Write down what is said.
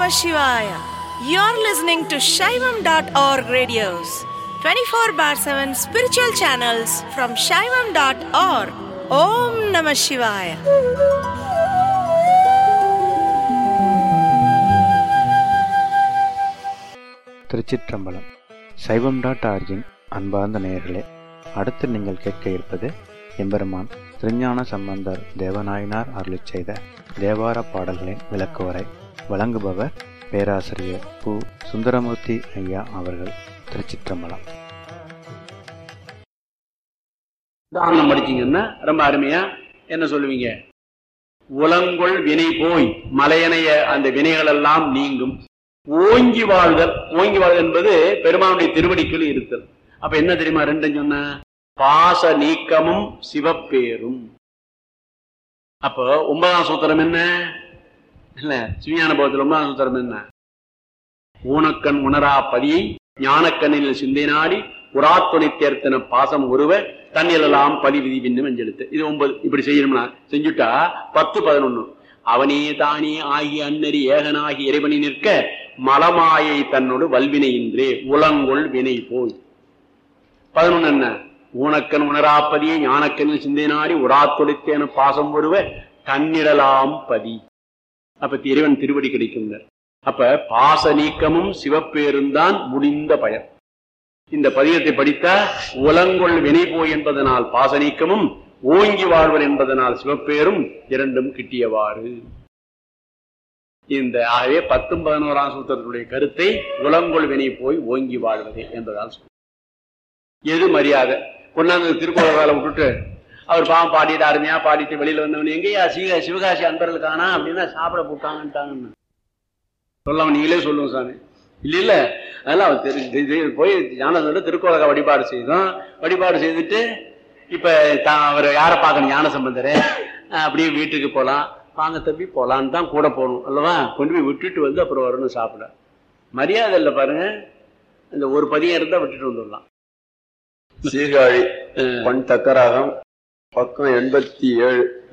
Namah Shivaya. You're listening to Shaivam.org radios, 24 bar 7 spiritual channels from Shaivam.org. Om Namah Shivaya. திருச்சிற்றம்பலம் சைவம் dot origin அன்பார்ந்த நேயர்களே அடுத்து நீங்கள் கேட்க இருப்பது எம்பெருமான் திருஞான சம்பந்தர் தேவநாயனார் அருளிச் செய்த தேவார பாடல்களின் விளக்குவரை வழங்குபவர் பேராசிரியர் பு சுந்தரமூர்த்தி ஐயா அவர்கள் திருச்சிற்றம்பலம் உதாரணம் படிச்சீங்கன்னா ரொம்ப அருமையா என்ன சொல்லுவீங்க உலங்கொள் வினை போய் மலையனைய அந்த வினைகள் எல்லாம் நீங்கும் ஓங்கி வாழ்தல் ஓங்கி வாழ்தல் என்பது பெருமானுடைய திருவடிக்குள் இருத்தல் அப்ப என்ன தெரியுமா ரெண்டும் சொன்ன பாச நீக்கமும் சிவப்பேரும் அப்போ ஒன்பதாம் சூத்திரம் என்ன இல்ல சிவிஞான போகத்தில் ஒன்பதாம் சூத்திரம் என்ன ஊனக்கண் உணரா பதியை ஞானக்கண்ணில் சிந்தை நாடி உராத்துணை தேர்த்தன பாசம் ஒருவ தண்ணிலெல்லாம் பலி விதி பின்னும் அஞ்செழுத்து இது ஒன்பது இப்படி செய்யணும்னா செஞ்சுட்டா பத்து பதினொன்னு அவனே தானே ஆகிய அன்னறி ஏகனாகி இறைவனி நிற்க மலமாயை தன்னோடு வல்வினையின்றே உலங்கொள் வினை போய் பதினொன்னு என்ன ஊனக்கண் உணராப்பதியை ஞானக்கண்ணில் சிந்தை நாடி உராத்துடைத்தேன பாசம் ஒருவ தன்னிடலாம் பதி அப்ப இறைவன் திருவடி கிடைக்கும் அப்ப பாச நீக்கமும் சிவப்பேருந்தான் முடிந்த பயன் இந்த பதியத்தை படித்தா உலங்கொள் வினை போய் என்பதனால் பாச நீக்கமும் ஓங்கி வாழ்வர் என்பதனால் சிவப்பேரும் இரண்டும் கிட்டியவாறு இந்த ஆகவே பத்தும் பதினோராம் சூத்திரத்துடைய கருத்தை உலங்கொள் வினை போய் ஓங்கி வாழ்வதே என்பதால் சொல்றோம். எது மரியாதை கொண்டாந்து திருக்கோள விட்டுட்டு அவர் பாவம் பாடிட்டு அருமையா பாடிட்டு வெளியில வந்தவன் எங்கேயா சிவ சிவகாசி அன்பர்கள் காணா அப்படின்னா சாப்பிட போட்டாங்கன்ட்டாங்கன்னு சொல்லாம நீங்களே சொல்லுங்க சாமி இல்ல இல்ல அதெல்லாம் அவர் தெரி- தெரி- தெரி- போய் ஞானசம்பந்தர் திருக்கோலக வழிபாடு செய்தோம் வழிபாடு செய்துட்டு இப்ப தான் அவர் யாரை பார்க்கணும் ஞான சம்பந்தரை அஹ் அப்படியே வீட்டுக்கு போலாம் வாங்க தம்பி போலான்னு தான் கூட போகணும் அல்லவா கொண்டு போய் விட்டுட்டு வந்து அப்புறம் வரணும் சாப்பிட மரியாதை இல்லை பாருங்க இந்த ஒரு பதியம் இருந்தா விட்டுட்டு வந்துடலாம் சீர்காழி பண் தக்கராகம் பக்கம் எண்பத்தி ஏழு